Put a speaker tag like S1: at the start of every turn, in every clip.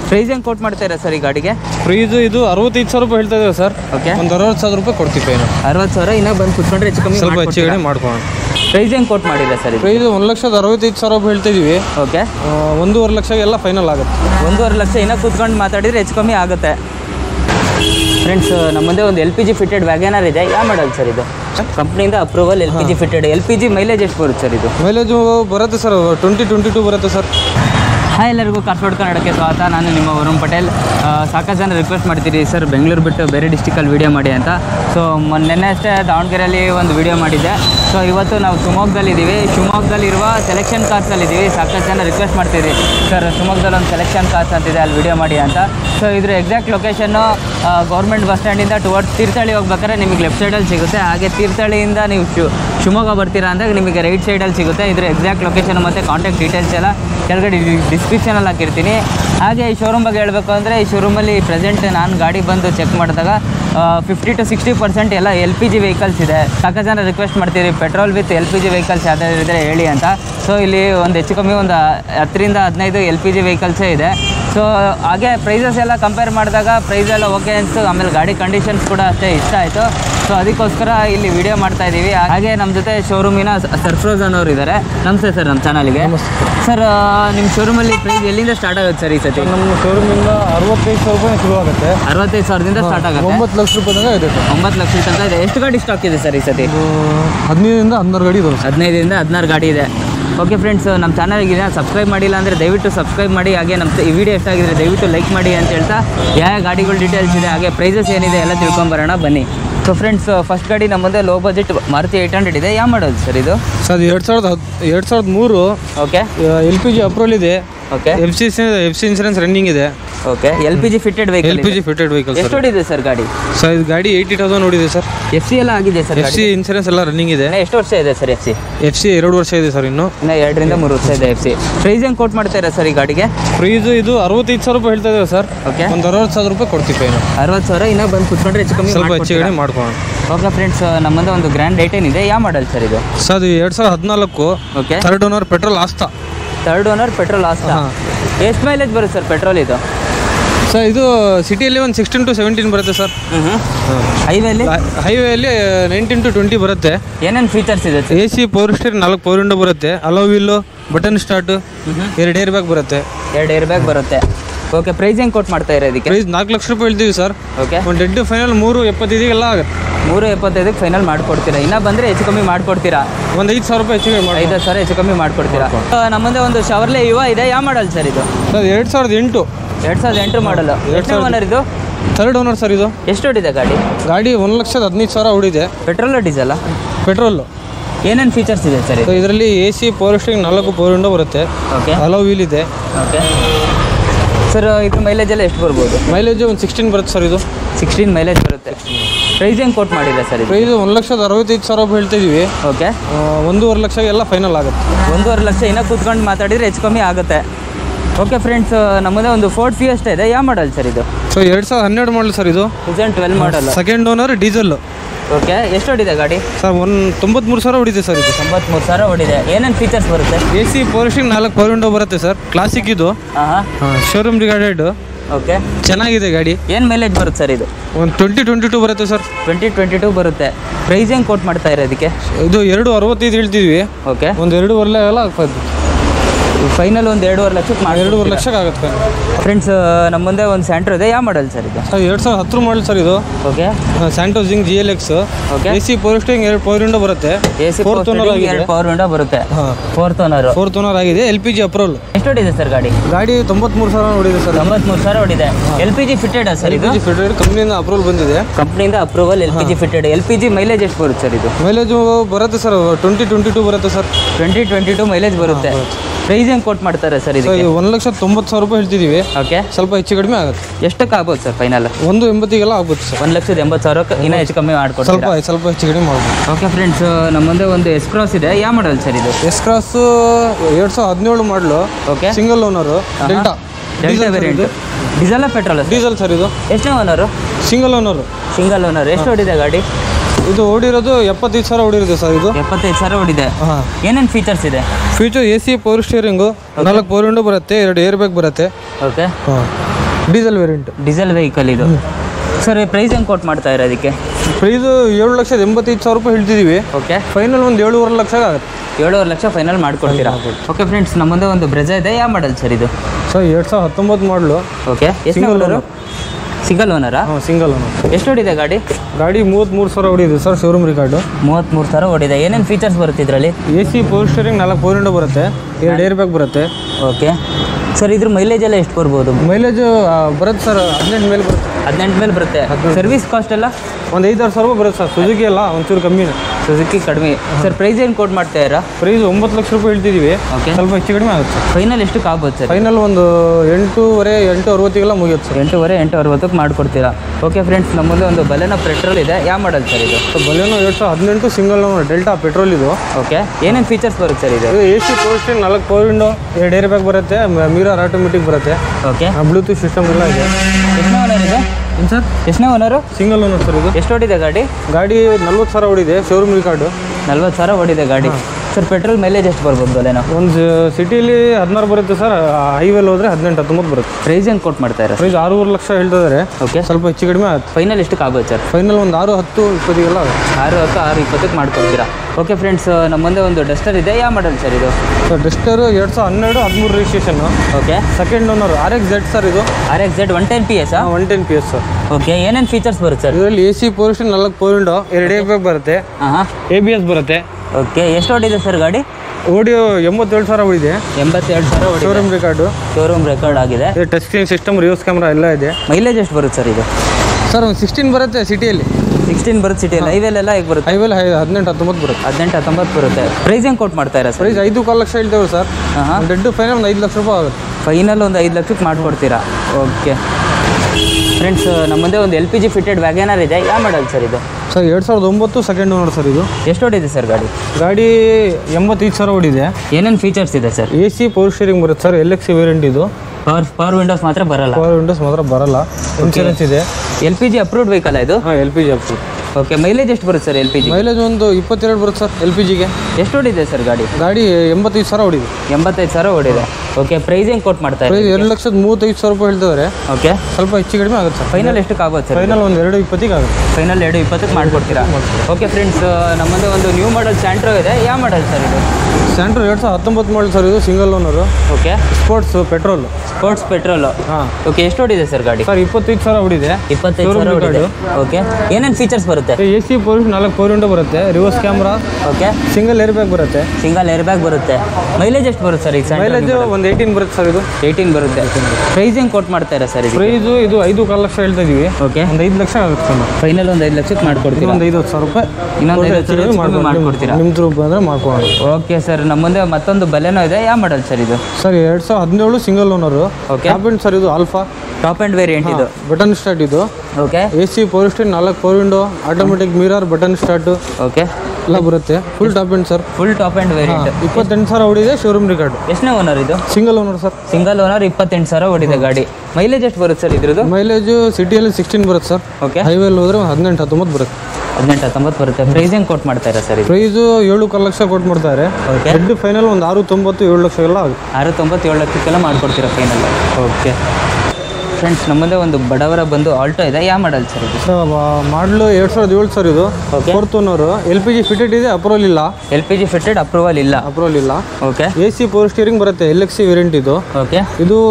S1: Price ಹೆಂಗೆ quote ಮಾಡ್ತಾ ಇರ ಸರ್ ಈ ಗಾಡಿಗೆ
S2: ಪ್ರೈಸ್ ಇದು ಅರವತ್ತೈದು ಸಾವಿರ ರೂಪಾಯಿ ಹೇಳ್ತಾ ಇದ್ದೇವೆ ಸರ್
S1: ಓಕೆ
S2: ಒಂದು ಅರವತ್ತು ಸಾವಿರ ರೂಪಾಯಿ ಕೊಡ್ತೀವಿ ಫೈನು
S1: ಅರವತ್ತು ಸಾವಿರ ಇನ್ನೂ ಬಂದು ಕುತ್ಕೊಂಡ್ರೆ ಹೆಚ್ಚು ಕಮ್ಮಿ
S2: ಸ್ವಲ್ಪ ಹೆಚ್ಚು ಕಡಿಮೆ ಮಾಡ್ಕೊಳ್ಳೋಣ
S1: ಪ್ರೈಸ್ ಹೆಂಗೆ ಕೋಟ್ ಮಾಡಿಲ್ಲ ಸರ್ ಇದು
S2: ಪ್ರೈಸ್ ಒಂದು ಲಕ್ಷದ ಅರವತ್ತೈದು ಸಾವಿರ ರೂಪಾಯಿ ಹೇಳ್ತಾ ಇದೀವಿ
S1: ಓಕೆ
S2: ಆ, ಒಂದೂವರೆ ಲಕ್ಷ ಎಲ್ಲ ಫೈನಲ್ ಆಗುತ್ತೆ
S1: ಒಂದೂವರೆ ಲಕ್ಷ ಇನ್ನೂ ಕೂತ್ಕೊಂಡು ಮಾತಾಡಿದ್ರೆ ಹೆಚ್ಚು ಕಮ್ಮಿ ಆಗುತ್ತೆ ಫ್ರೆಂಡ್ಸ್ ನಮ್ಮ ಮುಂದೆ ಒಂದು L P G fitted WagonR ಇದೆ ಯಾವ ಮಾಡಲ್ ಸರ್ ಇದು ಕಂಪ್ನಿಯಿಂದ approval L P G fitted L P G mileage ಎಷ್ಟು ಬರುತ್ತೆ ಸರ್ ಇದು
S2: ಮೈಲೇಜು ಬರುತ್ತೆ ಸರ್ ಟ್ವೆಂಟಿ ಟ್ವೆಂಟಿ ಟು ಬರುತ್ತೆ ಸರ್
S1: ಹಾಯ್ ಎಲ್ಲರಿಗೂ ಕಾರ್ಪೊರೇಟ್ ಕನ್ನಡಕ್ಕೆ ಸ್ವಾಗತ ನಾನು ನಿಮ್ಮ ವರುಣ್ ಪಟೇಲ್ ಆ, ಸಾಕಷ್ಟು ಜನ ರಿಕ್ವೆಸ್ಟ್ ಮಾಡ್ತೀರಿ ಸರ್ ಬೆಂಗಳೂರು ಬಿಟ್ಟು ಬೇರೆ ಡಿಸ್ಟಿಕಲ್ಲಿ ವೀಡಿಯೋ ಮಾಡಿ ಅಂತ ಸೊ ಮೊನ್ನೆ ಅಷ್ಟೇ ದಾವಣಗೆರೆಯಲ್ಲಿ ಒಂದು ವೀಡಿಯೋ ಮಾಡಿದ್ದೆ ಸೊ ಇವತ್ತು ನಾವು ಶಿವಮೊಗ್ಗದಲ್ಲಿ ಇದ್ದೀವಿ ಶಿವಮೊಗ್ಗದಲ್ಲಿ ಇರುವ ಸೆಲೆಕ್ಷನ್ ಕಾರ್ಸಲ್ಲಿ ಇದ್ದೀವಿ ಸಾಕಷ್ಟು ಜನ ರಿಕ್ವೆಸ್ಟ್ ಮಾಡ್ತೀರಿ ಸರ್ ಶಿವಮೊಗ್ಗದಲ್ಲಿ ಒಂದು ಸೆಲೆಕ್ಷನ್ ಕಾರ್ಸ್ ಅಂತಿದೆ ಅಲ್ಲಿ ವೀಡಿಯೋ ಮಾಡಿ ಅಂತ ಸೊ ಇದ್ರ ಎಕ್ಸಾಕ್ಟ್ ಲೊಕೇಶನ್ನು ಗೌರ್ಮೆಂಟ್ ಬಸ್ ಸ್ಟ್ಯಾಂಡಿಂದ ಟುವರ್ಡ್ಸ್ ತೀರ್ಥಹಳ್ಳಿ ಹೋಗ್ಬೇಕಾದ್ರೆ ನಿಮಗೆ ಲೆಫ್ಟ್ ಸೈಡಲ್ಲಿ ಸಿಗುತ್ತೆ ಹಾಗೆ ತೀರ್ಥಹಳ್ಳಿಯಿಂದ ನೀವು ಶಿ ಶಿವಮೊಗ್ಗ ಬರ್ತೀರಾ ಅಂದಾಗ ನಿಮಗೆ ರೈಟ್ ಸೈಡಲ್ಲಿ ಸಿಗುತ್ತೆ ಇದ್ರ ಎಕ್ಸಾಕ್ಟ್ ಲೊಕೇಶನ್ ಮತ್ತು ಕಾಂಟ್ಯಾಕ್ಟ್ ಡೀಟೇಲ್ಸ್ ಎಲ್ಲ ಕೆಳಗಡೆ ಡಿಸ್ಕ್ರಿಪ್ಷನಲ್ಲಿ ಹಾಕಿರ್ತೀನಿ ಹಾಗೆ ಈ ಶೋರೂಮ್ ಬಗ್ಗೆ ಹೇಳಬೇಕು ಅಂದರೆ ಈ ಶೋರೂಮಲ್ಲಿ ಪ್ರೆಸೆಂಟ್ ನಾನು ಗಾಡಿ ಬಂದು ಚೆಕ್ ಮಾಡಿದಾಗ ಫಿಫ್ಟಿ ಟು ಸಿಕ್ಸ್ಟಿ ಪರ್ಸೆಂಟ್ ಎಲ್ಲ ಎಲ್ ಪಿ ಜಿ ವೆಹಿಕಲ್ಸ್ ಇದೆ ಸಾಕಷ್ಟು ಜನ ರಿಕ್ವೆಸ್ಟ್ ಮಾಡ್ತೀರಿ petrol with L P G vehicles ಯಾವ್ದಾದ್ರು ಇದ್ದರೆ ಹೇಳಿ ಅಂತ ಸೊ ಇಲ್ಲಿ ಒಂದು ಹೆಚ್ಚು ಕಮ್ಮಿ ಒಂದು ಹತ್ತರಿಂದ ಹದಿನೈದು ಎಲ್ ಪಿ ಜಿ ವೆಹಿಕಲ್ಸೇ ಇದೆ ಸೊ ಹಾಗೆ ಪ್ರೈಸಸ್ ಎಲ್ಲ ಕಂಪೇರ್ ಮಾಡಿದಾಗ ಪ್ರೈಸ್ ಎಲ್ಲ ಓಕೆ ಅನಿಸ್ತು ಆಮೇಲೆ ಗಾಡಿ ಕಂಡೀಷನ್ಸ್ ಕೂಡ ಅಷ್ಟೇ ಇಷ್ಟ ಆಯಿತು ಸೊ ಅದಕ್ಕೋಸ್ಕರ ಇಲ್ಲಿ ವಿಡಿಯೋ ಮಾಡ್ತಾ ಇದ್ದೀವಿ ಹಾಗೆ ನಮ್ಮ ಜೊತೆ ಶೋರೂಮಿನ ಸರ್ಫ್ರೋಜ್ ಅನ್ನೋರು ಇದ್ದಾರೆ ನಮಸ್ತೆ ಸರ್ ನಮ್ಮ ಚಾನಲ್ಗೆ ಸರ್ ನಿಮ್ಮ ಶೋರೂಮಲ್ಲಿ ಪ್ರೈಸ್ ಎಲ್ಲಿಂದ ಸ್ಟಾರ್ಟ್ ಆಗುತ್ತೆ ಸರ್ ಈ ಸತಿ
S2: ನಮ್ಮ ಶೋರೂಮಿಂದ ಅರವತ್ತೈದು ಸಾವಿರ ರೂಪಾಯಿ ಶುರು ಆಗುತ್ತೆ
S1: ಅರವತ್ತೈದು ಸಾವಿರದಿಂದ ಸ್ಟಾರ್ಟ್ ಆಗುತ್ತೆ
S2: ಒಂಬತ್ತು ಲಕ್ಷ ರೂಪಾಯಿ ತನಕ ಇದೆ ಸರ್
S1: ಒಂಬತ್ತು ಲಕ್ಷ ತನಕ ಇದೆ ಎಷ್ಟು ಗಾಡಿ ಸ್ಟಾಕ್ ಇದೆ ಸರ್ ಈ ಸತಿ
S2: ಇದು ಹದಿನೈದರಿಂದ ಹನ್ನೆರಡು ಗಾಡಿ ಇದಾವೆ ಸರ್
S1: ಹದಿನೈದರಿಂದ ಹದಿನಾರು ಗಾಡಿ ಇದೆ ಓಕೆ ಫ್ರೆಂಡ್ಸ್ ನಮ್ಮ ಚಾನಲ್ಗೆ ಸಬ್ಸ್ಕ್ರೈಬ್ ಮಾಡಿಲ್ಲ ಅಂದರೆ ದಯವಿಟ್ಟು ಸಬ್ಸ್ಕ್ರೈಬ್ ಮಾಡಿ ಹಾಗೆ ನಮ್ಮ ಈ ವಿಡಿಯೋ ಇಷ್ಟ ಆಗಿದ್ರೆ ದಯವಿಟ್ಟು ಲೈಕ್ ಮಾಡಿ ಅಂತ ಹೇಳ್ತಾ ಯಾವ ಗಾಡಿಗಳ ಡೀಟೇಲ್ಸ್ ಇದೆ ಹಾಗೆ ಪ್ರೈಸಸ್ ಏನಿದೆ ಎಲ್ಲ ತಿಳ್ಕೊಂಬರೋಣ ಬನ್ನಿ ಸೊ ಫ್ರೆಂಡ್ಸ್ ಫಸ್ಟ್ ಗಾಡಿ ನಮ್ಮ ಮುಂದೆ low budget Maruti eight hundred ಇದೆ ಯಾವ ಮಾಡೋದು ಸರ್ ಇದು
S2: ಸರ್ ಎರಡು ಸಾವಿರದ ಹದ್ ಎರಡು ಸಾವಿರದ ಮೂರು
S1: okay
S2: L P G approval ಇದೆ
S1: okay
S2: F C F C insurance running ಇದೆ
S1: okay L P G fitted
S2: L
S1: vehicle
S2: P G fitted vehicle
S1: ಎಷ್ಟು
S2: ಸರ್
S1: ಹೊಡಿದೆ ಸರ್ ಗಾಡಿ
S2: ಸರ್ ಇದು ಗಾಡಿ ಏಯ್ಟಿ ತೌಸಂಡ್ ನೋಡಿದೆ ಸರ್
S1: ಎಫ್ ಸಿ ಎಲ್ಲ ಆಗಿದೆ ಸರ್
S2: ಎಫ್ ಸಿ ಇನ್ಸೂರೆನ್ಸ್ ಎಲ್ಲ ರನ್ನಿಂಗ್ ಇದೆ
S1: ಎಷ್ಟು ವರ್ಷ ಇದೆ sir F C
S2: F C ಎರಡು ವರ್ಷ ಇದೆ ಸರ್ ಇನ್ನು
S1: ಇನ್ನು ಎರಡರಿಂದ ಮೂರು ವರ್ಷ ಇದೆ ಎಫ್ ಸಿ ಪ್ರೈಸ್ ಹೆಂಗೆ ಕೋಟ್ ಮಾಡ್ತಾ ಸರ್ ಈ ಗಾಡಿಗೆ
S2: ಪ್ರೈಸ್ ಇದು ಅರವತ್ತೈದು ಸಾವಿರ ರೂಪಾಯಿ ಹೇಳ್ತಾ ಇದ್ದೇವೆ ಸರ್
S1: ಓಕೆ
S2: ಒಂದು ಅರವತ್ತು ಸಾವಿರ ರೂಪಾಯಿ ಕೊಡ್ತೀವಿ ಫೈನು
S1: ಅರವತ್ತು ಸಾವಿರ ಇನ್ನೂ ಬಂದು ಕುತ್ಕೊಂಡ್ರೆ ಹೆಚ್ಚು ಕಮ್ಮಿ
S2: ಸ್ವಲ್ಪ ಹೆಚ್ಚು ಕಡಿಮೆ ಮಾಡ್ಕೊಳ್ಳೋಣ
S1: ಓಕೆ ಫ್ರೆಂಡ್ಸ್ ನಮ್ಮ ಮುಂದೆ ಒಂದು ಗ್ರ್ಯಾಂಡ್ ಐಟನ್ ಇದೆ ಯಾವ ಮಾಡಲ್ ಸರ್ ಇದು
S2: ಸರ್ ಇದು ಎರಡು ಸಾವಿರದ ಹದಿನಾಲ್ಕು
S1: ಓಕೆ
S2: ಥರ್ಡ್ ಓನರ್ ಪೆಟ್ರೋಲ್ ಆಸ್ತಾ
S1: ಥರ್ಡ್ ಓನರ್ ಪೆಟ್ರೋಲ್ ಆಸ್ತಾ
S2: ಹಾಂ.
S1: ಎಷ್ಟು ಮೈಲೇಜ್ ಬರುತ್ತೆ ಸರ್ ಪೆಟ್ರೋಲ್ ಇದು
S2: ಸರ್ ಇದು ಸಿಟಿಯಲ್ಲಿ ಒಂದು ಸಿಕ್ಸ್ಟೀನ್ ಟು ಸೆವೆಂಟೀನ್ ಬರುತ್ತೆ ಸರ್
S1: ಹೈವೇಲಿ
S2: ಹೈವೇಯಲ್ಲಿ ನೈನ್ಟೀನ್ ಟು ಟ್ವೆಂಟಿ ಬರುತ್ತೆ
S1: ಏನೇನು ಫೀಚರ್ಸ್ ಇದೆ sir
S2: A C power steer ನಾಲ್ಕು ಪವರ್ ವಿಂಡೋ ಬರುತ್ತೆ ಅಲೋ ವೀಲು ಬಟನ್ ಸ್ಟಾರ್ಟ್ ಎರಡು ಏರ್ ಬ್ಯಾಗ್ ಬರುತ್ತೆ
S1: ಎರಡು ಏರ್ ಬ್ಯಾಗ್ ಬರುತ್ತೆ ಓಕೆ ಪ್ರೈಸ್ ಹೆಂಗೆ ಕೋಟ್ ಮಾಡ್ತಾ ಇರೋ ಇದಕ್ಕೆ
S2: ಪ್ರೈಸ್ ನಾಲ್ಕು ಲಕ್ಷ ರೂಪಾಯಿ ಹೇಳ್ತೀವಿ ಸರ್
S1: ಓಕೆ
S2: ಒಂದು ಡೆಡ್ ಫೈನಲ್ ಮೂರು ಎಪ್ಪತ್ತೈದಿಗೆಲ್ಲ ಆಗುತ್ತೆ
S1: ಮೂರು ಎಪ್ಪತ್ತೈದಕ್ಕೆ ಫೈನಲ್ ಮಾಡ್ಕೊಡ್ತೀರಾ ಇನ್ನೂ ಬಂದರೆ ಹೆಚ್ಚು ಕಮ್ಮಿ ಮಾಡ್ಕೊಡ್ತೀರಾ
S2: ಒಂದು ಐದು ಸಾವಿರ ರೂಪಾಯಿ ಹೆಚ್ಚಿಗೆ ಮಾಡಿ
S1: ಐದು ಸಾವಿರ ಹೆಚ್ಚು ಕಮ್ಮಿ ಮಾಡ್ಕೊಡ್ತೀರಾ ಆ, ನಮ್ಮ ಮುಂದೆ ಒಂದು ಶವರ್ಲೆ ಯುವ ಇದೆ ಯಾವ ಮಾಡಲ್ ಸರ್ ಇದು
S2: ಸರ್ ಎರಡು ಸಾವಿರದ ಎಂಟು
S1: ಎರಡು ಸಾವಿರದ ಎಂಟು ಮಾಡಲು ಎಷ್ಟು ಓನರ್ ಇದು
S2: ಥರ್ಡ್ ಓನರ್ ಸರ್ ಇದು
S1: ಎಷ್ಟು ಹೊಡಿದೆ ಗಾಡಿ
S2: ಗಾಡಿ ಒಂದು ಲಕ್ಷದ ಹದಿನೈದು ಸಾವಿರ ಹೊಡಿದೆ
S1: ಪೆಟ್ರೋಲ್ ಡೀಸೆಲ್ಲ
S2: ಪೆಟ್ರೋಲು
S1: ಏನೇನು ಫೀಚರ್ಸ್ ಇದೆ ಸರ್ ಇದು
S2: ಇದರಲ್ಲಿ ಎ ಸಿ ಪವರ್ ಸ್ಟೇರಿಂಗ್ ನಾಲ್ಕು ಪವರ್ ವಿಂಡೋ ಬರುತ್ತೆ
S1: ಓಕೆ
S2: ಅಲೋ ವೀಲ್ ಇದೆ
S1: ಓಕೆ ಸರ್ ಇದ್ರ ಮೈಲೇಜ್ ಎಲ್ಲ ಎಷ್ಟು ಬರ್ಬೋದು
S2: ಮೈಲೇಜ್ ಒಂದು ಸಿಕ್ಸ್ಟೀನ್ ಬರುತ್ತೆ ಸರ್ ಇದು
S1: ಸಿಕ್ಸ್ಟೀನ್ ಮೈಲೇಜ್ ಬರುತ್ತೆ ಪ್ರೈಸ್ ಹೆಂಗೆ ಕೋಟ್ ಮಾಡಿದೆ ಸರ್ ಇದು
S2: ಪ್ರೈಸ್ ಒಂದು ಲಕ್ಷದ ಅರವತ್ತೈದು ಸಾವಿರ ರೂಪಾಯಿ ಹೇಳ್ತಾ ಇದೀವಿ
S1: ಓಕೆ
S2: ಆ, ಒಂದೂವರೆ ಲಕ್ಷ ಎಲ್ಲ ಫೈನಲ್ ಆಗುತ್ತೆ
S1: ಒಂದೂವರೆ ಲಕ್ಷ ಇನ್ನೂ ಕೂತ್ಕೊಂಡು ಮಾತಾಡಿದರೆ ಹೆಚ್ಚು ಕಮ್ಮಿ ಆಗುತ್ತೆ ಓಕೆ ಫ್ರೆಂಡ್ಸ್ ನಮ್ಮದೇ ಒಂದು ಫೋರ್ಟ್ ಫಿಯಸ್ಟ್ ಇದೆ ಯಾವ ಮಾಡಲ್ ಸರ್ ಇದು
S2: ಸೊ ಎರಡು ಸಾವಿರದ ಹನ್ನೆರಡು ಮಾಡಲ್ ಸರ್ ಇದು
S1: thousand twelve model
S2: second owner diesel
S1: okay ಎಷ್ಟು ಹೊಡಿದೆ ಗಾಡಿ
S2: ಸರ್ ಒಂದು ತೊಂಬತ್ಮೂರು ಸಾವಿರ ಹೊಡಿದೆ ಸರ್ ಇದು
S1: ತೊಂಬತ್ಮೂರು ಸಾವಿರ ಹೊಡಿದೆ ಏನೇನು ಫೀಚರ್ಸ್ ಬರುತ್ತೆ
S2: ಎ ಸಿ ಪವರ್ ಸ್ಟೇರಿಂಗ್ ನಾಲ್ಕು ಪವರ್ ವಿಂಡೋ ಬರುತ್ತೆ ಸರ್ ಕ್ಲಾಸಿಕ್ ಇದು
S1: ಹಾಂ ಹಾಂ
S2: ಶೋರೂಮ್ ರಿಗಾರ್ಡೆಡ್
S1: ಓಕೆ
S2: ಚೆನ್ನಾಗಿದೆ ಗಾಡಿ
S1: ಏನು ಮೈಲೇಜ್ ಬರುತ್ತೆ ಸರ್ ಇದು
S2: ಒಂದು ಟ್ವೆಂಟಿ ಟ್ವೆಂಟಿ ಟು ಬರುತ್ತೆ ಸರ್
S1: ಟ್ವೆಂಟಿ ಟ್ವೆಂಟಿ ಟೂ ಬರುತ್ತೆ ಪ್ರೈಸ್ ಹೆಂಗೆ ಕೋಟ್ ಮಾಡ್ತಾ ಇರೋದಕ್ಕೆ
S2: ಇದು ಎರಡು ಅರವತ್ತೈದು ಹೇಳ್ತಿದ್ವಿ
S1: ಓಕೆ
S2: ಒಂದು ಎರಡೂವರೆ ಎಲ್ಲ
S1: ಫೈನಲ್ ಒಂದು ಎರಡೂವರೆ ಲಕ್ಷಕ್ಕೆ ಮಾಡಿ
S2: ಎರಡೂವರೆ ಲಕ್ಷಕ್ಕೆ ಆಗುತ್ತೆ
S1: ಫ್ರೆಂಡ್ಸ್ ನಮ್ಮ ಮುಂದೆ ಒಂದು ಸೆಂಟ್ರ್ ಇದೆ ಯಾವ ಮಾಡಲ್ ಸರ್ ಇದು
S2: ಸರ್ ಎರಡು ಸಾವಿರದ ಹತ್ತು ಮಾಡಲ್ ಸರ್ ಇದು
S1: okay
S2: Santro Xing G L X
S1: okay
S2: A C power steering ಎರಡು ಪವರ್ ವಿಂಡೋ ಬರುತ್ತೆ
S1: ಎ ಸಿ
S2: ಫೋರ್ತ್ ಓನರ್ ಆಗಿದೆ
S1: ಎರಡು ಪವರ್ ವಿಂಡೋ ಬರುತ್ತೆ
S2: ಹಾಂ
S1: ಫೋರ್ತ್ ಓನರು
S2: ಫೋರ್ತ್ ಓನರ್ ಆಗಿದೆ ಎಲ್ ಪಿ ಜಿ ಅಪ್ರೂವಲ್
S1: ಎಷ್ಟು ಹೊಡಿದೆ ಸರ್ ಗಾಡಿ
S2: ಗಾಡಿ ತೊಂಬತ್ಮೂರು ಸಾವಿರ ನೋಡಿದೆ ಸರ್
S1: ತೊಂಬತ್ಮೂರು ಸಾವಿರ ಹೊಡಿದೆ L P G fitted sir
S2: L
S1: ಇದು
S2: ಪಿ ಜಿ ಫಿಟೆಡ್ ಕಂಪ್ನಿಯಿಂದ ಅಪ್ರೂವಲ್ ಬಂದಿದೆ
S1: ಕಂಪ್ನಿಯಿಂದ approval L P G fitted L P G mileage ಎಷ್ಟು ಬರುತ್ತೆ ಸರ್ ಇದು
S2: ಮೈಲೇಜು ಬರುತ್ತೆ ಸರ್ ಟ್ವೆಂಟಿ ಟ್ವೆಂಟಿ ಟು ಬರುತ್ತೆ sir
S1: twenty twenty two mileage ಬರುತ್ತೆ ಪ್ರೈಸ್ ಹೆಂಗೆ ಕೋಟ್ ಮಾಡ್ತಾರೆ ಸರ್
S2: ಸೊ
S1: ಇದಕ್ಕೆ
S2: ಇದು ಒಂದು ಲಕ್ಷ ತೊಂಬತ್ತು ಸಾವಿರ ರೂಪಾಯಿ ಹೇಳ್ತಿದ್ದೀವಿ
S1: ಓಕೆ
S2: ಸ್ವಲ್ಪ ಹೆಚ್ಚು ಕಡಿಮೆ ಆಗುತ್ತೆ
S1: ಎಷ್ಟಕ್ಕೆ ಆಗ್ಬೋದು ಸರ್ ಫೈನಲ್
S2: ಒಂದು ಎಂಬತ್ತಿಗೆಲ್ಲ ಆಗುತ್ತೆ ಸರ್
S1: ಒಂದು ಲಕ್ಷದ ಎಂಬತ್ತು ಸಾವಿರಕ್ಕೆ ಇನ್ನೂ ಹೆಚ್ಚು ಕಮ್ಮಿ
S2: ಸ್ವಲ್ಪ
S1: ಮಾಡ್ಕೊಡ್ತೀರಾ
S2: ಸ್ವಲ್ಪ ಹೆಚ್ಚು ಕಡಿಮೆ ಮಾಡ್ಬೋದು
S1: ಓಕೆ ಫ್ರೆಂಡ್ಸ್ ನಮ್ಮ ಮುಂದೆ ಒಂದು ಎಸ್ ಕ್ರಾಸ್ ಇದೆ ಯಾವ ಮಾಡಲ್ ಸರ್ ಇದು
S2: ಎಸ್ ಕ್ರಾಸು ಎರಡು ಸಾವಿರದ ಹದಿನೇಳು model
S1: okay
S2: single owner Delta
S1: Delta variant diesel petrol
S2: diesel sir ಇದು
S1: ಎಷ್ಟನೇ owner
S2: single owner
S1: single owner ಎಷ್ಟು ಹೊಡಿದೆ ಗಾಡಿ
S2: ಇದು ಓಡಿರೋದು ಎಪ್ಪತ್ತೈದು ಸಾವಿರ ಓಡಿರೋದು ಸರ್ ಇದು
S1: ಎಪ್ಪತ್ತೈದು ಸಾವಿರ ಹೊಡಿದೆ
S2: ಹಾಂ
S1: ಏನೇನು ಫೀಚರ್ಸ್ ಇದೆ
S2: future A C power steering ನಾಲ್ಕು ಪವರ್ ವಿಂಡೋ ಬರುತ್ತೆ ಎರಡು ಏರ್ ಬ್ಯಾಗ್ ಬರುತ್ತೆ
S1: ಓಕೆ
S2: ಹಾಂ ಡೀಸೆಲ್ ವೇರಿಯಂಟ್
S1: ಡೀಸೆಲ್ ವೆಹಿಕಲ್ ಇದು ಸರ್ ಪ್ರೈಸ್ ಹೆಂಗೆ ಕೊಟ್ಟು ಮಾಡ್ತಾ ಇರೋ ಅದಕ್ಕೆ
S2: ಪ್ರೈಸು ಏಳು ಲಕ್ಷದ ಎಂಬತ್ತೈದು ಸಾವಿರ ರೂಪಾಯಿ ಹೇಳ್ತಿದ್ದೀವಿ
S1: ಓಕೆ
S2: ಫೈನಲ್ ಒಂದು ಏಳುವರೆ ಲಕ್ಷ ಆಗುತ್ತೆ
S1: ಏಳುವರೆ ಲಕ್ಷ ಫೈನಲ್ ಮಾಡ್ಕೊಡ್ತೀರಾ ಓಕೆ ಫ್ರೆಂಡ್ಸ್ ನಮ್ಮ ಮುಂದೆ ಒಂದು ಬ್ರೆಜಾ ಇದೆ ಯಾವ ಮಾಡಲ್ ಸರ್ ಇದು
S2: ಸರ್ ಎರಡು ಸಾವಿರದ ಹತ್ತೊಂಬತ್ತು ಮಾಡಲು
S1: ಓಕೆ ಎಷ್ಟು
S2: Single
S1: ಓನರು ಸಿಂಗಲ್ ಓನರಾ
S2: ಹಾಂ ಸಿಂಗಲ್ ಅನ್ನು
S1: ಎಷ್ಟು ಹೊಡಿದೆ ಗಾಡಿ
S2: ಗಾಡಿ ಮೂವತ್ತ್ಮೂರು ಸಾವಿರ ಹೊಡಿದೆ ಸರ್ ಶೋರೂಮ್ ರಿಕಾರ್ಡು
S1: ಮೂವತ್ತ್ಮೂರು ಸಾವಿರ ಓಡಿದೆ ಏನೇನು ಫೀಚರ್ಸ್ ಬರುತ್ತೆ ಇದರಲ್ಲಿ
S2: ಎ ಸಿ ಪವರ್ ಸ್ಟೇರಿಂಗ್ ನಾಲ್ಕು ಫೋರ್ ವಿಂಡೋ ಬರುತ್ತೆ ಎರಡು ಏರ್ ಬ್ಯಾಗ್ ಬರುತ್ತೆ
S1: ಓಕೆ ಸರ್ ಇದ್ರ ಮೈಲೇಜ್ ಎಲ್ಲ ಎಷ್ಟು ಬರ್ಬೋದು
S2: ಮೈಲೇಜ್ ಬರುತ್ತೆ ಸರ್ ಹದಿನೆಂಟು ಮೇಲೆ ಬರುತ್ತೆ
S1: ಹದಿನೆಂಟು ಮೇಲೆ ಬರುತ್ತೆ ಸರ್ವಿಸ್ ಕಾಸ್ಟ್ ಎಲ್ಲ
S2: ಒಂದು ಐದಾರು ಸಾವಿರ ರೂಪಾಯಿ ಬರುತ್ತೆ ಸರ್ ಸುಜುಕಿ ಎಲ್ಲ ಒಂಚೂರು ಕಮ್ಮಿನೇ
S1: ಸುಜುಕಿ ಕಡಿಮೆ ಸರ್ ಪ್ರೈಸ್ ಏನು ಕೋಟ್ ಮಾಡ್ತಾ ಇರಾ
S2: ಪ್ರೈಸ್ ಒಂಬತ್ತು ಲಕ್ಷ ರೂಪಾಯಿ ಹೇಳ್ತಿದ್ದೀವಿ
S1: ಓಕೆ
S2: ಸ್ವಲ್ಪ ಹೆಚ್ಚು ಕಡಿಮೆ ಆಗುತ್ತೆ ಸರ್
S1: ಫೈನಲ್ ಎಷ್ಟಕ್ಕೆ ಆಗ್ಬೋದು ಸರ್
S2: ಫೈನಲ್ ಒಂದು ಎಂಟೂವರೆ ಎಂಟು ಅರವತ್ತಿಗೆಲ್ಲ ಮುಗಿಯುತ್ತೆ ಸರ್
S1: ಎಂಟೂವರೆ ಎಂಟು ಅರವತ್ತಕ್ಕೆ ಮಾಡಿಕೊಡ್ತೀರಾ ಓಕೆ ಫ್ರೆಂಡ್ಸ್ ನಮ್ಮಲ್ಲಿ ಒಂದು ಬಲೆನೋ ಪೆಟ್ರೋಲ್ ಇದೆ ಯಾವ ಮಾಡಲ್ ಸರ್ ಇದು
S2: ಸೊ ಬಲೇನೋ ಎರಡು ಸಾವಿರದ ಹದಿನೆಂಟು ಸಿಂಗಲ್ ಡೆಲ್ಟಾ ಪೆಟ್ರೋಲ್ ಇದು
S1: ಓಕೆ ಏನೇನು ಫೀಚರ್ಸ್ ಬರುತ್ತೆ ಸರ್ ಇದು
S2: ಇದು ಎ ಸಿ ಪವರ್ ಸ್ಟೇರಿಂಗ್ ನಾಲ್ಕು ಪವರ್ ವಿಂಡೋ ಎರಡು ಏರ್ ಬ್ಯಾಗ್ ಬರುತ್ತೆ ಮಿರರ್ ಆಟೋಮೆಟಿಕ್ ಬರುತ್ತೆ
S1: ಓಕೆ
S2: ಬ್ಲೂಟೂತ್ ಸಿಸ್ಟಮ್ ಎಲ್ಲ ಇದೆ
S1: ಎಷ್ಟನೇ ಓನರ್ ಇದು
S2: ಏನು ಸರ್
S1: ಎಷ್ಟನೇ ಓನರು
S2: ಸಿಂಗಲ್ ಓನರ್ ಸರ್ ಇದು
S1: ಎಷ್ಟು ಓಡಿದೆ ಗಾಡಿ
S2: ಗಾಡಿ ನಲ್ವತ್ತು ಸಾವಿರ ಓಡಿದೆ ಶೋರೂಮ್ ರಿಕಾರ್ಡು
S1: ನಲ್ವತ್ತು ಸಾವಿರ ಓಡಿದೆ ಗಾಡಿ ಸರ್ ಪೆಟ್ರೋಲ್ ಮೈಲೇಜ್ ಎಷ್ಟು ಬರ್ಬೋದು ಬಲೆನೋ
S2: ಒಂದು ಸಿಟಿಲಿ ಹದಿನಾರು ಬರುತ್ತೆ ಸರ್ ಹೈವೇಲಿ ಹೋದ್ರೆ ಹದಿನೆಂಟು ಹತ್ತೊಂಬತ್ತು ಬರುತ್ತೆ
S1: ಪ್ರೈಸ್ ಹೆಂಗೆ ಕೊಟ್ಟು ಮಾಡ್ತಾ ಇರೋ
S2: ಪ್ರೈಸ್ ಆರೂವರೆ ಲಕ್ಷ ಹೇಳ್ತಿದ್ದಾರೆ
S1: ಓಕೆ
S2: ಸ್ವಲ್ಪ ಹೆಚ್ಚು ಕಡಿಮೆ ಆಗುತ್ತೆ
S1: ಫೈನಲ್ ಎಷ್ಟಕ್ಕೆ ಆಗ್ಬೋದು ಸರ್
S2: ಫೈನಲ್ ಒಂದು ಆರು ಹತ್ತು ಇಪ್ಪತ್ತಿಗೆಲ್ಲ ಆಗುತ್ತೆ
S1: ಆರು ಹತ್ತು ಆರು ಇಪ್ಪತ್ತಕ್ಕೆ ಮಾಡ್ಕೊಡ್ತೀರಾ ಓಕೆ ಫ್ರೆಂಡ್ಸ್ ನಮ್ಮ ಮುಂದೆ ಒಂದು ಡಸ್ಟರ್ ಇದೆ ಯಾವ ಮಾಡಲ್ ಸರ್ ಇದು
S2: ಸರ್ ಡೆಸ್ಟರು ಎರಡು ಸಾವಿರದ ಹನ್ನೆರಡು ಹದಿಮೂರು registration
S1: okay
S2: second owner R X Z sir ಇದು
S1: R X Z one ten P S
S2: one ten P S sir
S1: okay ಏನೇನು ಫೀಚರ್ಸ್ ಬರುತ್ತೆ ಸರ್
S2: ಇದರಲ್ಲಿ ಎ ಸಿ ಪವರ್ ಸ್ಟೇರಿಂಗ್ ನಾಲ್ಕು ಪವರ್ ವಿಂಡೋ ಎರಡು ಏರ್ ಬ್ಯಾಗ್ ಬರುತ್ತೆ
S1: ಹಾಂ ಹಾಂ
S2: A B S ಬರುತ್ತೆ
S1: ಓಕೆ ಎಷ್ಟು ಓಡಿದೆ ಸರ್ ಗಾಡಿ
S2: ಓಡಿಯೋ ಎಂಬತ್ತೇಳು ಸಾವಿರ ಓಡಿದೆ
S1: ಎಂಬತ್ತೆರಡು ಸಾವಿರ ಓಡಿದೆ
S2: ಶೋರೂಮ್ ರಿಕಾರ್ಡು
S1: ಶೋರೂಮ್ ರೆಕಾರ್ಡ್ ಆಗಿದೆ
S2: touch screen system reverse camera ಎಲ್ಲ ಇದೆ
S1: ಮೈಲೇಜ್ ಎಷ್ಟು ಬರುತ್ತೆ ಸರ್ ಇದು
S2: ಸರ್ ಒಂದು ಸಿಕ್ಸ್ಟೀನ್ ಬರುತ್ತೆ ಸಿಟಿಯಲ್ಲಿ
S1: ಸಿಕ್ಸ್ಟೀನ್ ಬರುತ್ತೆ ಸಿಟಿ ಲೈವೆಲ್ಲ ಹೇಗೆ ಬರುತ್ತೆ
S2: ಹೈವೇಲಿ ಹದಿನೆಂಟು ಹತ್ತೊಂಬತ್ತು ಬರುತ್ತೆ
S1: ಹದಿನೆಂಟು ಹತ್ತೊಂಬತ್ತು ಬರುತ್ತೆ ಪ್ರೈಸ್ ಹೆಂಗೆ ಕೊಟ್ಟು ಮಾಡ್ತಾ ಇರ ಸರ್
S2: ಪ್ರೈಸ್ ಐದು ಕಾಲು ಲಕ್ಷ ಹೇಳ್ತೇವೆ ಸರ್
S1: ಹಾಂ ಹಾಂ
S2: ಡೆಡ್ ಫೈನಲ್ ಒಂದು ಐದು ಲಕ್ಷ ರೂಪಾಯಿ ಆಗುತ್ತೆ
S1: ಫೈನಲ್ ಒಂದು ಐದು ಲಕ್ಷಕ್ಕೆ ಮಾಡಿಕೊಡ್ತೀರಾ ಓಕೆ ಫ್ರೆಂಡ್ಸ್ ನಮ್ಮ ಮುಂದೆ ಒಂದು L P G fitted WagonR ಇದೆ ಯಾವ ಮಾಡಲ್ ಸರ್ ಇದು
S2: ಸರ್ ಎರಡು ಸಾವಿರದ ಒಂಬತ್ತು ಸೆಕೆಂಡ್ ಓನರ್ ಸರ್ ಇದು
S1: ಎಷ್ಟು ಓಡಿದೆ ಸರ್ ಗಾಡಿ
S2: ಗಾಡಿ ಎಂಬತ್ತೈದು ಸಾವಿರ ಓಡಿದೆ
S1: ಏನೇನು ಫೀಚರ್ಸ್ ಇದೆ sir
S2: A C power steering ಬರುತ್ತೆ sir L X C variant ಇದು
S1: ಪವರ್ ಪವರ್ ವಿಂಡೋಸ್ ಮಾತ್ರ ಬರಲ್ಲ
S2: ಪವರ್ ವಿಂಡೋಸ್ ಮಾತ್ರ ಬರಲ್ಲ ಇನ್ಶೂರೆನ್ಸ್ ಇದೆ
S1: L P G approved vehicle ಇದು
S2: ಹಾಂ ಎಲ್ ಪಿ ಜಿ ಅಪ್ಸು
S1: ಓಕೆ ಮೈಲೇಜ್ ಎಷ್ಟು ಬರುತ್ತೆ sir L P G
S2: mileage ಒಂದು ಇಪ್ಪತ್ತೆರಡು ಬರುತ್ತೆ ಸರ್ ಎಲ್ ಪಿ ಜಿಗೆ
S1: ಎಷ್ಟು ಓಡಿದೆ ಸರ್ ಗಾಡಿ
S2: ಗಾಡಿ ಎಂಬತ್ತೈದು ಸಾವಿರ ಓಡಿದೆ
S1: ಎಂಬತ್ತೈದು ಸಾವಿರ ಓಡಿದೆ ಓಕೆ ಪ್ರೈಸ್ ಹೆಂಗೆ ಕೊಟ್ಟು ಮಾಡ್ತಾ
S2: ಪ್ರೈಸ್
S1: ಇದ್ದಾರೆ
S2: ಎರಡು ಲಕ್ಷದ ಮೂವತ್ತೈದು ಸಾವಿರ ರೂಪಾಯಿ ಹೇಳ್ತಿದ್ದಾರೆ
S1: ಓಕೆ
S2: ಸ್ವಲ್ಪ ಹೆಚ್ಚು ಕಡಿಮೆ ಆಗುತ್ತೆ ಸರ್
S1: ಫೈನಲ್ ಎಷ್ಟಕ್ಕೆ ಆಗೋದು ಸರ್
S2: ಫೈನಲ್ ಒಂದು ಎರಡು ಇಪ್ಪತ್ತಿಗೆ ಆಗುತ್ತೆ
S1: ಫೈನಲ್ ಎರಡು ಇಪ್ಪತ್ತಕ್ಕೆ ಮಾಡಿಕೊಡ್ತೀರಾ ಓಕೆ ಫ್ರೆಂಡ್ಸ್ ನಮ್ಮದು ಒಂದು ನ್ಯೂ ಮಾಡಲ್ ಸ್ಯಾಂಟ್ರೋ ಇದೆ ಯಾವ ಮಾಡಲ್ ಸರ್ ಇದು
S2: ಸ್ಯಾಂಟ್ರ್ ಎರಡು ಸಾವಿರದ ಹತ್ತೊಂಬತ್ತು ಮಾಡಲ್ ಸರ್ ಇದು single owner
S1: okay
S2: sports petrol
S1: sports petrol
S2: ಹಾಂ
S1: ಓಕೆ ಎಷ್ಟು ಓಡಿದೆ ಸರ್ ಗಾಡಿ
S2: ಸರ್ ಇಪ್ಪತ್ತೈದು ಸಾವಿರ ಓಡಿದೆ
S1: ಇಪ್ಪತ್ತೈದು ಸಾವಿರ ಓಡಿದೆ ಓಕೆ ಏನೇನು ಫೀಚರ್ಸ್ ಬರುತ್ತೆ
S2: ಎ ಸಿ ಪವರ್ ನಾಲ್ಕು ಪವರ್ ವಿಂಡೋ ಬರುತ್ತೆ reverse camera
S1: okay
S2: single air bag ಬರುತ್ತೆ
S1: ಸಿಂಗಲ್ ಏರ್ ಬ್ಯಾಗ್ ಬರುತ್ತೆ ಮೈಲೇಜ್ ಎಷ್ಟು ಬರುತ್ತೆ ಸರ್ ಈಗ
S2: ಮೈಲೇಜ್ ಒಂದು ಏಯ್ಟೀನ್ ಬರುತ್ತೆ ಸರ್ ಇದು
S1: ಏಯ್ಟೀನ್ ಬರುತ್ತೆ ಪ್ರೈಸ್ ಹೆಂಗೆ ಕೊಟ್ಟು ಮಾಡ್ತಾರಾ ಸರ್ ಇದು
S2: ಪ್ರೈಸು ಇದು ಐದು ಕಾಲು ಲಕ್ಷ ಹೇಳ್ತಾ ಇದೀವಿ
S1: ಓಕೆ
S2: ಒಂದು ಐದು ಲಕ್ಷ ಆಗುತ್ತೆ ಸರ್
S1: ಫೈನಲ್ ಒಂದು ಐದು ಲಕ್ಷಕ್ಕೆ ಮಾಡ್ಕೊಡ್ತೀರಾ
S2: ಒಂದು ಐದು ಹತ್ತು ಸಾವಿರ ರೂಪಾಯಿ
S1: ಇನ್ನೊಂದು ಐದು ಲಕ್ಷ ರೂಪಾಯಿ ಮಾಡ್ಕೊಡ್ತೀರಾ
S2: ನಿಮ್ಮ ತ್ರೂ ಬಂದರೆ ಮಾಡ್ಕೊಳ್ಳೋಣ
S1: ಓಕೆ ಸರ್ ನಮ್ಮ ಮುಂದೆ ಮತ್ತೊಂದು ಬಲೆನೋ ಇದೆ ಯಾವ ಮಾಡಲ್ ಸರ್ ಇದು
S2: ಸರ್ ಎರಡು ಸಾವಿರದ ಹದಿನೇಳು single owner
S1: okay
S2: cabin sir ಇದು ಆಲ್ಫಾ
S1: ಟಾಪ್ ಆ್ಯಂಡ್ ವೇರಿಯಂಟ್ ಇದು
S2: ಬಟನ್ ಸ್ಟಾರ್ಟ್ ಇದು
S1: ಓಕೆ
S2: ಎ ಸಿ ಪವರ್ ಸ್ಟೇನ್ ನಾಲ್ಕು power window automatic mirror button start
S1: okay
S2: ಎಲ್ಲ ಬರುತ್ತೆ full top end sir
S1: full top end variant
S2: ಇಪ್ಪತ್ತೆಂಟು ಸಾವಿರ ಓಡಿದೆ ಶೋರೂಮ್ ರಿಕಾರ್ಡ್
S1: ಎಷ್ಟನೇ ಓನರ್ ಇದು
S2: single owner sir
S1: single owner ಇಪ್ಪತ್ತೆಂಟು ಸಾವಿರ ಓಡಿದೆ ಗಾಡಿ ಮೈಲೇಜ್ ಎಷ್ಟು ಬರುತ್ತೆ ಸರ್ ಇದ್ರದ್ದು
S2: ಮೈಲೇಜು ಸಿಟಿಯಲ್ಲಿ ಸಿಕ್ಸ್ಟೀನ್ ಬರುತ್ತೆ ಸರ್
S1: ಓಕೆ
S2: ಹೈವೇಲಿ ಹೋದ್ರೆ ಒಂದು ಹದಿನೆಂಟು ಹತ್ತೊಂಬತ್ತು ಬರುತ್ತೆ
S1: ಹದಿನೆಂಟು ಹತ್ತೊಂಬತ್ತು ಬರುತ್ತೆ ಪ್ರೈಸ್ ಹೆಂಗೆ ಕೊಟ್ಟು ಮಾಡ್ತಾ ಇರ ಸರ್ ಇದು
S2: ಪ್ರೈಸು ಏಳು ಕಾಲು ಲಕ್ಷ ಕೊಟ್ಟು ಮಾಡ್ತಾರೆ
S1: ಓಕೆ
S2: ಹೆಡ್ ಫೈನಲ್ ಒಂದು ಆರು ತೊಂಬತ್ತು ಏಳು ಲಕ್ಷ ಎಲ್ಲ ಆಗುತ್ತೆ
S1: ಆರು ತೊಂಬತ್ತೇಳು ಲಕ್ಷಕ್ಕೆಲ್ಲ ಮಾಡ್ಕೊಡ್ತೀರಾ ಫೈನಲ್ ಓಕೆ ಫ್ರೆಂಡ್ಸ್ ನಮ್ಮದೇ ಒಂದು ಬಡವರ ಬಂದು ಆಲ್ಟೋ ಇದೆ ಯಾವ ಮಾಡಲ್ ಸರ್ ಇದು
S2: ಸರ್ ಮಾಡಲು ಎರಡು ಸಾವಿರದ ಏಳು ಸರ್ ಇದು
S1: okay
S2: fourth owner L P G fitted ಇದೆ ಅಪ್ರೋಲ್ ಇಲ್ಲ
S1: L P G fitted approval ಇಲ್ಲ
S2: ಅಪ್ರೋಲ್ ಇಲ್ಲ
S1: okay
S2: A C power steering ಬರುತ್ತೆ ಎಲ್ ಎಕ್ಸ್ ಸಿ ವೇರಿಯಂಟ್ ಇದು
S1: ಓಕೆ
S2: ಇದು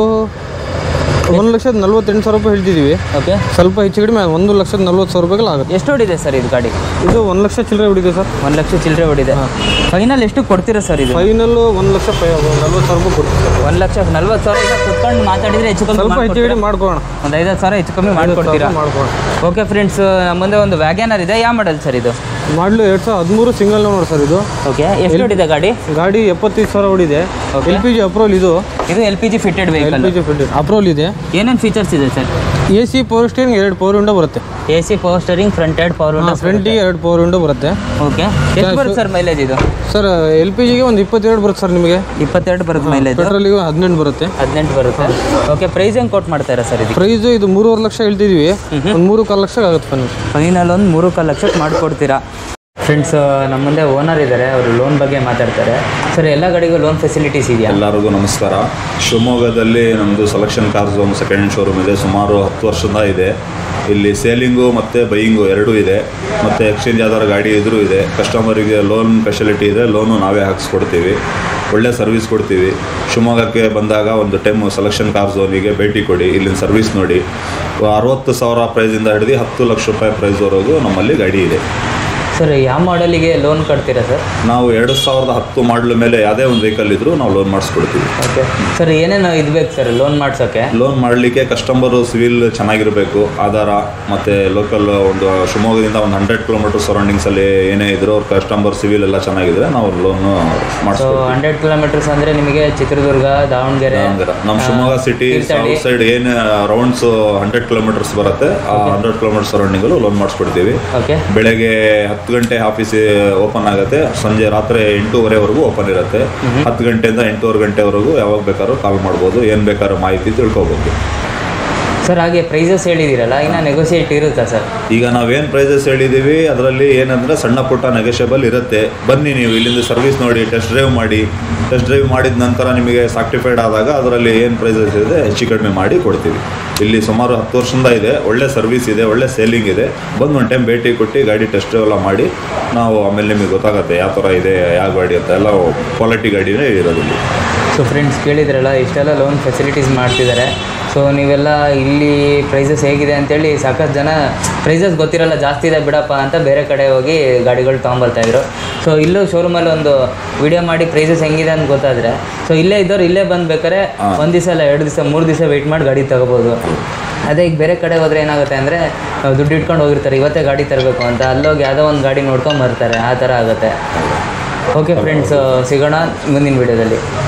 S2: ಒಂದು ಲಕ್ಷದ ನಲ್ವತ್ತೆಂಟು ಸಾವಿರ ರೂಪಾಯಿ ಹೇಳ್ತಿದ್ದೀವಿ
S1: ಓಕೆ
S2: ಸ್ವಲ್ಪ ಹೆಚ್ಚು ಕಡಿಮೆ ಒಂದು ಲಕ್ಷದ ನಲ್ವತ್ತು ಸಾವಿರ ರೂಪಾಯಿಗೆಲ್ಲ ಆಗುತ್ತೆ
S1: ಎಷ್ಟು ಹೊಡಿದೆ ಸರ್ ಇದು ಗಾಡಿ
S2: ಇದು ಒಂದು ಲಕ್ಷ ಚಿಲ್ಲರೆ ಹೊಡಿದೆ ಸರ್
S1: ಒಂದು ಲಕ್ಷ ಚಿಲ್ಲರೆ ಹೊಡಿದೆ ಫೈನಲ್ ಎಷ್ಟು ಕೊಡ್ತೀರಾ ಸರ್ ಇದು
S2: ಫೈನಲ್ಲು ಒಂದು ಲಕ್ಷ ಫೈ ನಲ್ವತ್ತು ಸಾವಿರ ರೂಪಾಯಿ ಕೊಡ್ತೀವಿ ಸರ್
S1: ಒಂದು ಲಕ್ಷ ನಲ್ವತ್ತು ಸಾವಿರ ಈಗ ಕುತ್ಕೊಂಡು ಮಾತಾಡಿದ್ರೆ ಹೆಚ್ಚು ಕಮ್ಮಿ
S2: ಸ್ವಲ್ಪ ಹೆಚ್ಚು ಕಡಿಮೆ ಮಾಡ್ಕೊಳ್ಳೋಣ
S1: ಒಂದು ಐದತ್ತು ಸಾವಿರ ಹೆಚ್ಚು ಕಮ್ಮಿ ಮಾಡ್ಕೊಡ್ತೀರಾ
S2: ಮಾಡ್ಕೊಳ್ಳೋಣ
S1: ಓಕೆ ಫ್ರೆಂಡ್ಸ್ ನಮ್ಮ ಮುಂದೆ ಒಂದು ವ್ಯಾಗ್ಯಾನರ್ ಇದೆ ಯಾವ ಮಾಡಲ್ ಸರ್ ಇದು
S2: ಮಾಡಲು ಎರಡು ಸಾವಿರದ ಹದಿಮೂರು ಸಿಂಗಲ್ ಓನರ್ ಸರ್ ಇದು
S1: ಓಕೆ ಎಷ್ಟು ಹೊಡಿದೆ ಗಾಡಿ
S2: ಗಾಡಿ ಎಪ್ಪತ್ತೈದು ಸಾವಿರ ಹೊಡಿದೆ
S1: Okay.
S2: L P G approval ಇದು
S1: ಇದು L P G fitted
S2: L
S1: vehicle
S2: P G fitted approval ಇದೆ
S1: ಏನೇನು ಫೀಚರ್ಸ್ ಇದೆ sir
S2: A C power steering ಎರಡು ಪವರ್ ವಿಂಡೋ ಬರುತ್ತೆ
S1: A C power steering front head power window
S2: ಫ್ರಂಟಿಗೆ ಎರಡು power window ಬರುತ್ತೆ
S1: ಓಕೆ ಎಷ್ಟು ಬರುತ್ತೆ ಸರ್ ಮೈಲೇಜ್ ಇದು
S2: ಸರ್ ಎಲ್ ಪಿ ಜಿಗೆ ಒಂದು ಇಪ್ಪತ್ತೆರಡು ಬರುತ್ತೆ ಸರ್ ನಿಮಗೆ
S1: ಇಪ್ಪತ್ತೆರಡು ಬರುತ್ತೆ ಮೈಲೇಜ್
S2: ಪೆಟ್ರೋಲಿಗೆ ಹದಿನೆಂಟು ಬರುತ್ತೆ
S1: ಹದಿನೆಂಟು ಬರುತ್ತೆ ಓಕೆ ಪ್ರೈಸ್ ಹೆಂಗೆ ಕೊಟ್ಟು ಮಾಡ್ತಾರಾ ಸರ್ ಇದು
S2: ಪ್ರೈಸು ಇದು ಮೂರುವರೆ ಲಕ್ಷ ಹೇಳ್ತಿದ್ವಿ ಒಂದು ಮೂರು ಕಾಲು ಲಕ್ಷ ಆಗುತ್ತೆ ಫೈನಲ್
S1: ಫೈನಲ್ ಒಂದು ಮೂರು ಕಾಲು ಲಕ್ಷಕ್ಕೆ ಮಾಡಿಕೊಡ್ತೀರಾ ಫ್ರೆಂಡ್ಸ್ ನಮ್ಮ ಮುಂದೆ ಓನರ್ ಇದ್ದಾರೆ ಅವರು ಲೋನ್ ಬಗ್ಗೆ ಮಾತಾಡ್ತಾರೆ ಸರ್ ಎಲ್ಲ ಗಾಡಿಗೂ ಲೋನ್ ಫೆಸಿಲಿಟೀಸ್ ಇದೆಯಾ
S3: ಎಲ್ಲರಿಗೂ ನಮಸ್ಕಾರ ಶಿವಮೊಗ್ಗದಲ್ಲಿ ನಮ್ಮದು ಸೆಲೆಕ್ಷನ್ ಕಾರ್ಸ್ ಒಂದು ಸೆಕೆಂಡ್ ಹ್ಯಾಂಡ್ ಶೋರೂಮ್ ಇದೆ ಸುಮಾರು ಹತ್ತು ವರ್ಷದ ಇದೆ ಇಲ್ಲಿ ಸೇಲಿಂಗು ಮತ್ತು ಬೈಯಿಂಗು ಎರಡೂ ಇದೆ ಮತ್ತು ಎಕ್ಸ್ಚೇಂಜ್ ಆಧಾರ ಗಾಡಿ ಇದ್ರೂ ಇದೆ ಕಸ್ಟಮರಿಗೆ ಲೋನ್ ಫೆಸಿಲಿಟಿ ಇದೆ ಲೋನು ನಾವೇ ಹಾಕ್ಸ್ಕೊಡ್ತೀವಿ ಒಳ್ಳೆ ಸರ್ವಿಸ್ ಕೊಡ್ತೀವಿ ಶಿವಮೊಗ್ಗಕ್ಕೆ ಬಂದಾಗ ಒಂದು ಟೈಮ್ ಸೆಲೆಕ್ಷನ್ ಕಾರ್ ಝೋನಿಗೆ ಭೇಟಿ ಕೊಡಿ ಇಲ್ಲಿನ ಸರ್ವಿಸ್ ನೋಡಿ ಅರವತ್ತು ಸಾವಿರ ಪ್ರೈಸಿಂದ ಹಿಡಿದು ಹತ್ತು ಲಕ್ಷ ರೂಪಾಯಿ ಪ್ರೈಸ್ವರೆಗೂ ನಮ್ಮಲ್ಲಿ ಗಾಡಿ ಇದೆ
S1: ಸರ್ ಯಾವ ಮಾಡೆಲಿಗೆ ಲೋನ್ ಕಟ್ತೀರಾ ಸರ್
S3: ನಾವು ಎರಡು ಸಾವಿರದ ಹತ್ತು ಮಾಡಲ್ ಮೇಲೆ ಯಾವುದೇ ಒಂದು ವೆಹಿಕಲ್ ಇದ್ದರೂ ನಾವು ಲೋನ್ ಮಾಡಿಸ್ಕೊಡ್ತೀವಿ
S1: ಓಕೆ ಸರ್ ಏನೇನು ಇದು ಬೇಕು ಸರ್ ಲೋನ್ ಮಾಡ್ಸೋಕ್ಕೆ
S3: ಲೋನ್ ಮಾಡಲಿಕ್ಕೆ ಕಸ್ಟಮರು ಸಿವಿಲ್ ಚೆನ್ನಾಗಿರಬೇಕು ಆಧಾರ ಮತ್ತು ಲೋಕಲ್ ಒಂದು ಶಿವಮೊಗ್ಗದಿಂದ ಒಂದು ಹಂಡ್ರೆಡ್ ಕಿಲೋಮೀಟರ್ ಸರೌಂಡಿಂಗ್ಸಲ್ಲಿ ಏನೇ ಇದ್ರು ಅವ್ರ ಕಸ್ಟಮರ್ ಸಿವಿಲ್ ಎಲ್ಲ ಚೆನ್ನಾಗಿದ್ರೆ ನಾವು ಲೋನು
S1: ಸೊ
S3: ಮಾಡಿಸ್ಕೊಡ್ತೀವಿ
S1: ಹಂಡ್ರೆಡ್ ಕಿಲೋಮೀಟರ್ಸ್ ಅಂದರೆ ನಿಮಗೆ ಚಿತ್ರದುರ್ಗ ದಾವಣಗೆರೆ
S3: ನಮ್ಮ Shivamogga city
S1: Thirthahalli.
S3: South side ಏನು ರೌಂಡ್ಸ್ ಹಂಡ್ರೆಡ್ ಕಿಲೋಮೀಟರ್ಸ್ ಬರುತ್ತೆ ಆ ಹಂಡ್ರೆಡ್ ಕಿಲೋಮೀಟರ್ ಸರೌಂಡಿಂಗಲ್ಲೂ ಲೋನ್ ಮಾಡಿಸ್ಕೊಡ್ತೀವಿ
S1: ಓಕೆ
S3: ಬೆಳಗ್ಗೆ ಹತ್ತು ಗಂಟೆ ಆಫೀಸ್ ಓಪನ್ ಆಗುತ್ತೆ ಸಂಜೆ ರಾತ್ರಿ ಎಂಟೂವರೆವರೆಗೂ ಓಪನ್ ಇರುತ್ತೆ ಹತ್ತು ಗಂಟೆಯಿಂದ ಎಂಟೂವರೆ ಗಂಟೆವರೆಗೂ ಯಾವಾಗ ಬೇಕಾದ್ರೂ ಕಾಲ್ ಮಾಡ್ಬೋದು ಏನು ಬೇಕಾದ್ರೂ ಮಾಹಿತಿ ತಿಳ್ಕೊಬೋದು
S1: ಸರ್ ಹಾಗೆ ಪ್ರೈಸಸ್ ಹೇಳಿದ್ದೀರಲ್ಲ ಇನ್ನು ನೆಗೋಸಿಯೇಟ್ ಇರುತ್ತಾ ಸರ್
S3: ಈಗ ನಾವೇನು ಪ್ರೈಸಸ್ ಹೇಳಿದ್ದೀವಿ ಅದರಲ್ಲಿ ಏನಂದರೆ ಸಣ್ಣ ಪುಟ್ಟ ನೆಗೋಷಿಯಬಲ್ ಇರುತ್ತೆ ಬನ್ನಿ ನೀವು ಇಲ್ಲಿಂದ ಸರ್ವಿಸ್ ನೋಡಿ ಟೆಸ್ಟ್ ಡ್ರೈವ್ ಮಾಡಿ ಟೆಸ್ಟ್ ಡ್ರೈವ್ ಮಾಡಿದ ನಂತರ ನಿಮಗೆ ಸಾಕ್ಟಿಫೈಡ್ ಆದಾಗ ಅದರಲ್ಲಿ ಏನು ಪ್ರೈಸಸ್ ಇದೆ ಹೆಚ್ಚು ಕಡಿಮೆ ಮಾಡಿ ಕೊಡ್ತೀವಿ ಇಲ್ಲಿ ಸುಮಾರು ಹತ್ತು ವರ್ಷದಿಂದ ಇದೆ ಒಳ್ಳೆ ಸರ್ವಿಸ್ ಇದೆ ಒಳ್ಳೆ ಸೇಲಿಂಗ್ ಇದೆ ಬಂದು ಒಂದು ಟೈಮ್ ಭೇಟಿ ಕೊಟ್ಟು ಗಾಡಿ ಟೆಸ್ಟ್ ಡ್ರೈವ್ ಎಲ್ಲ ಮಾಡಿ ನಾವು ಆಮೇಲೆ ನಿಮಗೆ ಗೊತ್ತಾಗುತ್ತೆ ಯಾವ ಥರ ಇದೆ ಯಾವ ಗಾಡಿ ಅಂತ ಎಲ್ಲ ಕ್ವಾಲಿಟಿ ಗಾಡಿನೇ ಇರೋದಿಲ್ಲ
S1: ಸೊ ಫ್ರೆಂಡ್ಸ್ ಕೇಳಿದ್ರಲ್ಲ ಇಷ್ಟೆಲ್ಲ ಲೋನ್ ಫೆಸಿಲಿಟೀಸ್ ಮಾಡ್ತಿದ್ದಾರೆ ಸೊ ನೀವೆಲ್ಲ ಇಲ್ಲಿ ಪ್ರೈಸಸ್ ಹೇಗಿದೆ ಅಂತೇಳಿ ಸಾಕಷ್ಟು ಜನ ಪ್ರೈಸಸ್ ಗೊತ್ತಿರಲ್ಲ ಜಾಸ್ತಿ ಇದೆ ಬಿಡಪ್ಪ ಅಂತ ಬೇರೆ ಕಡೆ ಹೋಗಿ ಗಾಡಿಗಳು ತೊಗೊಂಬರ್ತಾ ಇದ್ರು ಸೊ ಇಲ್ಲೂ ಶೋರೂಮಲ್ಲಿ ಒಂದು ವಿಡಿಯೋ ಮಾಡಿ ಪ್ರೈಸಸ್ ಹೆಂಗಿದೆ ಅಂತ ಗೊತ್ತಾದರೆ ಸೊ ಇಲ್ಲೇ ಇದ್ದವ್ರು ಇಲ್ಲೇ ಬಂದು ಬೇಕಾದ್ರೆ ಒಂದು ದಿವಸ ಇಲ್ಲ ಎರಡು ದಿವಸ ಮೂರು ದಿವಸ ವೆಯ್ಟ್ ಮಾಡಿ ಗಾಡಿ ತಗೋಬೋದು ಅದೇ ಈಗ ಬೇರೆ ಕಡೆ ಹೋದ್ರೆ ಏನಾಗುತ್ತೆ ಅಂದರೆ ದುಡ್ಡು ಇಟ್ಕೊಂಡು ಹೋಗಿರ್ತಾರೆ ಇವತ್ತೇ ಗಾಡಿ ತರಬೇಕು ಅಂತ ಅಲ್ಲೋಗಿ ಯಾವುದೋ ಒಂದು ಗಾಡಿ ನೋಡ್ಕೊಂಡು ಬರ್ತಾರೆ ಆ ಥರ ಆಗುತ್ತೆ ಓಕೆ ಫ್ರೆಂಡ್ಸ್ ಸಿಗೋಣ ಮುಂದಿನ ವಿಡಿಯೋದಲ್ಲಿ